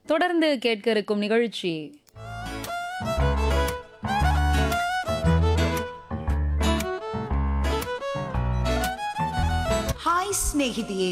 தொடர்ந்து கேட்க இருக்கும் நிகழ்ச்சி ಹಾಯ್ ಸ್ನೇಹಿತೆಯೇ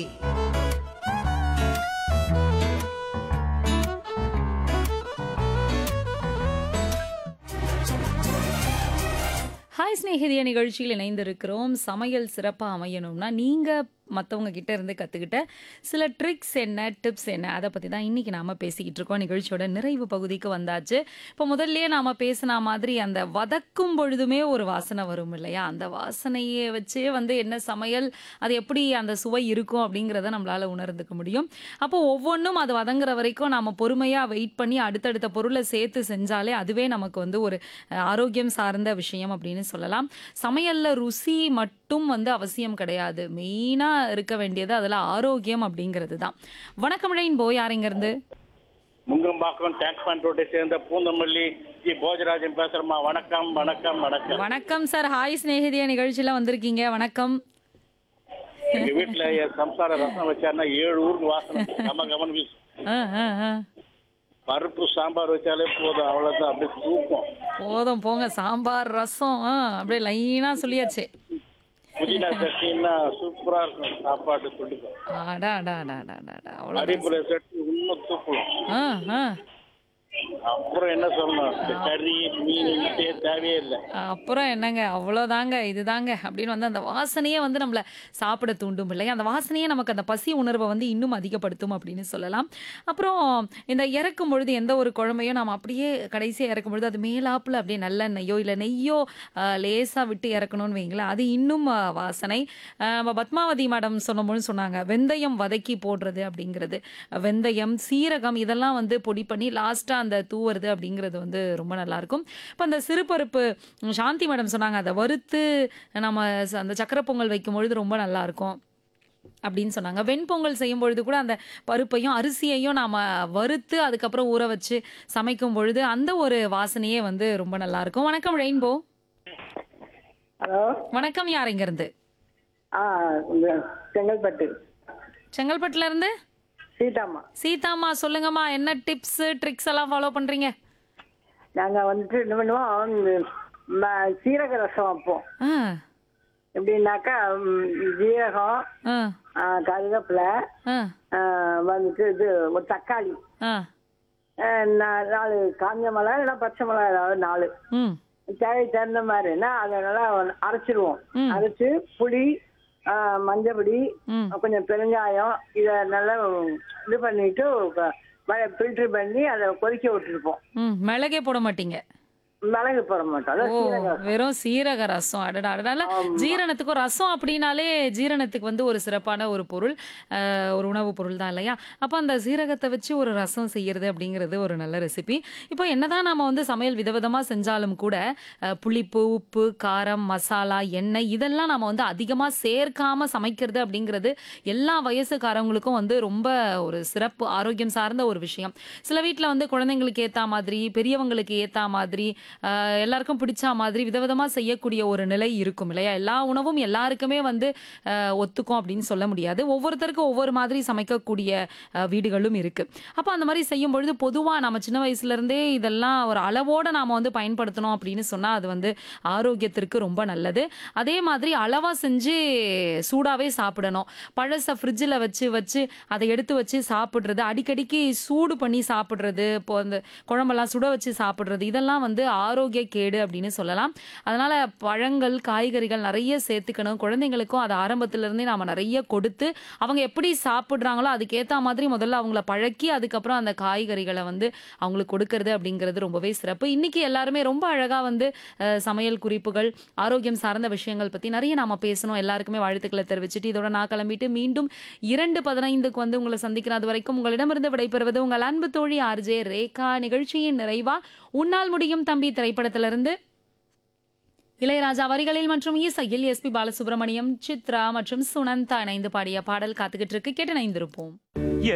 ஹாய் ஸ்நேகிதிய நிகழ்ச்சியில் இணைந்திருக்கிறோம் சமையல் சிறப்பாக அமையணும்னா நீங்கள் மற்றவங்க கிட்ட இருந்து கற்றுக்கிட்ட சில ட்ரிக்ஸ் என்ன டிப்ஸ் என்ன அதை பற்றி தான் இன்றைக்கி நாம் பேசிக்கிட்டு இருக்கோம் நிகழ்ச்சியோட நிறைவு பகுதிக்கு வந்தாச்சு இப்போ முதல்லயே நாம் பேசின மாதிரி அந்த வதக்கும் பொழுதுமே ஒரு வாசனை வரும் இல்லையா அந்த வாசனையை வச்சே வந்து என்ன சமையல் அது எப்படி அந்த சுவை இருக்கும் அப்படிங்கிறத நம்மளால் உணர்ந்துக்க முடியும் அப்போ ஒவ்வொன்றும் அது வதங்குற வரைக்கும் நாம் பொறுமையாக வெயிட் பண்ணி அடுத்தடுத்த பொருளை சேர்த்து செஞ்சாலே அதுவே நமக்கு வந்து ஒரு அஹ், ஆரோக்கியம் சார்ந்த விஷயம் அப்படின்னு சொல்லலாம் சமையல்ல ருசி மட்டும் வந்து அவசியம் கிடையாது மெயினாக இருக்க வேண்டியது அதில் ஆரோக்கியம் அப்படிங்கிறது தான் வணக்கம் ரெயின்போ யாருங்கிறது முங்கம்பாக்கம் டேங்க் பாயிண்ட் ரோட்டை சேர்ந்த பூந்தமல்லி ஜி போஜராஜன் பேசுறேம்மா வணக்கம் வணக்கம் வணக்கம் வணக்கம் சார் ஹாய் ஸ்நேகிதிய நிகழ்ச்சியில் வந்திருக்கீங்க வணக்கம் எங்க வீட்டுல என் சம்சார ரசம் வச்சாருன்னா ஏழு ஊருக்கு வாசனை கம கமன் வீசும் ஆ ஆ ஆ பருப்பு சாம்பார் வச்சாலே போதும் அவ்வளவுதான் அப்படியே தூக்கம் போதும் போங்க சாம்பார் ரசம் ஆ அப்படியே லைனாக சொல்லியாச்சு புதினா சட்னின்னா சூப்பரா இருக்கும் சாப்பாடு துண்டுக்கும் அடா அடா அடா அடா அடா, அடா அவ்வளோ அடிப்புல சட்னி இன்னும் தூக்கலாம் ஆ ஆ அப்புறம் என்ன சொல்லணும் இந்த கறி மீன் இதே தேவையே இல்லை அப்புறம் என்னங்க அவ்வளோதாங்க இதுதாங்க அப்படின்னு வந்து அந்த வாசனையே வந்து நம்மளை சாப்பிட தூண்டும் இல்லையா அந்த வாசனையே நமக்கு அந்த பசி உணர்வை வந்து இன்னும் அதிகப்படுத்தும் அப்படின்னு சொல்லலாம் அப்புறம் இந்த இறக்கும் பொழுது எந்த ஒரு குழம்பையும் நாம் அப்படியே கடைசியாக இறக்கும் பொழுது அது மேலாப்பில் அப்படியே நல்லெண்ணெய்யோ இல்லை நெய்யோ லேசாக விட்டு இறக்கணும்னு வைங்களேன் அது இன்னும் ஆ, வாசனை ஆ, நம்ம பத்மாவதி மேடம் சொன்னபோது சொன்னாங்க வெந்தயம் வதக்கி போடுறது அப்படிங்கிறது வெந்தயம் சீரகம் இதெல்லாம் வந்து பொடி பண்ணி லாஸ்ட்டாக அந்த தூவுறது அப்படிங்கிறது வந்து ரொம்ப நல்லாயிருக்கும் இப்போ அந்த சிறுபருப்பு ம், சாந்தி மேடம் சொன்னாங்க அதை வறுத்து நம்ம ச- அந்த சக்கரை பொங்கல் வைக்கும் பொழுது ரொம்ப நல்லாயிருக்கும் அப்படின்னு சொன்னாங்க வெண்பொங்கல் செய்யும் பொழுது கூட அந்த பருப்பையும் அரிசியையும் நாம் வறுத்து அதுக்கப்புறம் ஊற வச்சு சமைக்கும் பொழுது அந்த ஒரு வாசனையே வந்து ரொம்ப நல்லா இருக்கும் வணக்கம் ரெயின்போ ஹலோ வணக்கம் யார் இருந்து ஆ இந்த செங்கல்பட்டு செங்கல்பட்டுல இருந்து சீதாம்மா சீதாம்மா சொல்லுங்கம்மா என்ன டிப்ஸ் ட்ரிக்ஸ் எல்லாம் ஃபாலோ பண்றீங்க நாங்கள் வந்துட்டு என்ன பண்ணுவோம் இந்த ம- சீரக ரசம் வைப்போம் ஆ எப்படின்னாக்கா ம், ஜீரகம் ஆ ஆ, கருவேப்பிலை ஆ ஆ, வந்துட்டு இது ஒரு தக்காளி ஆ ஆ, நா- நாலு காஞ்ச மிளகா இல்லைன்னா பச்சை மிளகா ஏதாவது நாலு ம் தேவை தகுந்த மாதிரினா அதை நல்லா அரைச்சிருவோம் ம். அரைச்சு புளி ஆ, மஞ்சப்பொடி ம் கொஞ்சம் பெருங்காயம் இதை நல்லா இது பண்ணிட்டு ஃபில்டர் பண்ணி அதை கொதிக்க விட்டுருப்போம் ம் மிளகே போட மாட்டீங்க மிளகு போட மாட்டோம் அதான் ஓ சீரகம் வெறும் சீரக ரசம் அடடா அதனால ஜீரணத்துக்கும் ரசம் அப்படின்னாலே ஜீரணத்துக்கு வந்து ஒரு சிறப்பான ஒரு பொருள் அஹ், ஒரு உணவு பொருள் தான் இல்லையா அப்போ அந்த சீரகத்தை வச்சு ஒரு ரசம் செய்யறது அப்படிங்கிறது ஒரு நல்ல ரெசிபி இப்போ என்னதான் நாம வந்து சமையல் விதவிதமா செஞ்சாலும் கூட அஹ், புளிப்பு உப்பு காரம் மசாலா எண்ணெய் இதெல்லாம் நம்ம வந்து அதிகமாக சேர்க்காம சமைக்கிறது அப்படிங்கிறது எல்லா வயசுக்காரவங்களுக்கும் வந்து ரொம்ப ஒரு சிறப்பு ஆரோக்கியம் சார்ந்த ஒரு விஷயம் சில வீட்டில் வந்து குழந்தைங்களுக்கு ஏற்ற மாதிரி பெரியவங்களுக்கு ஏற்ற மாதிரி ஆஹ், எல்லாருக்கும் பிடிச்ச மாதிரி விதவிதமாக செய்யக்கூடிய ஒரு நிலை இருக்கும் இல்லையா எல்லா உணவும் எல்லாருக்குமே வந்து ஆஹ், ஒத்துக்கும் அப்படின்னு சொல்ல முடியாது ஒவ்வொருத்தருக்கும் ஒவ்வொரு மாதிரி சமைக்கக்கூடிய ஆஹ், வீடுகளும் இருக்கு அப்போ அந்த மாதிரி செய்யும் பொழுது பொதுவாக நம்ம சின்ன வயசுல இருந்தே இதெல்லாம் ஒரு அளவோட நாம வந்து பயன்படுத்தணும் அப்படின்னு சொன்னா அது வந்து ஆரோக்கியத்திற்கு ரொம்ப நல்லது அதே மாதிரி அளவா செஞ்சு சூடாவே சாப்பிடணும் பழச ஃப்ரிட்ஜில் வச்சு வச்சு அதை எடுத்து வச்சு சாப்பிட்றது அடிக்கடிக்கு சூடு பண்ணி சாப்பிட்றது இப்போ அந்த குழம்பெல்லாம் சுட வச்சு சாப்பிட்றது இதெல்லாம் வந்து ஆரோக்கிய கேடு அப்படின்னு சொல்லலாம் அதனால பழங்கள் காய்கறிகள் நிறைய சேர்த்துக்கணும் குழந்தைங்களுக்கும் அதை ஆரம்பத்துல இருந்தே நாம நிறைய கொடுத்து அவங்க எப்படி சாப்பிட்றாங்களோ அதுக்கேற்ற மாதிரி முதல்ல அவங்கள பழக்கி அதுக்கப்புறம் அந்த காய்கறிகளை வந்து அவங்களுக்கு கொடுக்கறது அப்படிங்கிறது ரொம்பவே சிறப்பு இன்னைக்கு எல்லாருமே ரொம்ப அழகா வந்து அஹ், சமையல் குறிப்புகள் ஆரோக்கியம் சார்ந்த விஷயங்கள் பத்தி நிறைய நாம பேசணும் எல்லாருக்குமே வாழ்த்துக்களை தெரிவிச்சுட்டு இதோட நான் கிளம்பிட்டு மீண்டும் இரண்டு பதினைந்துக்கு வந்து உங்களை சந்திக்கிறேன் அது வரைக்கும் உங்களிடமிருந்து விடைபெறுவது உங்கள் அன்பு தோழி ஆர்ஜே ரேகா நிகழ்ச்சியின் நிறைவா உன்னால் முடியும் தம்பி திரைப்படத்திலிருந்து இளையராஜா வரிகளில் மற்றும் இசையில் எஸ்பி பாலசுப்ரமணியம் சித்ரா மற்றும் சுனந்தா இணைந்து பாடிய பாடல் காத்துக்கிட்டு இருக்கு கேட்டு இணைந்திருப்போம்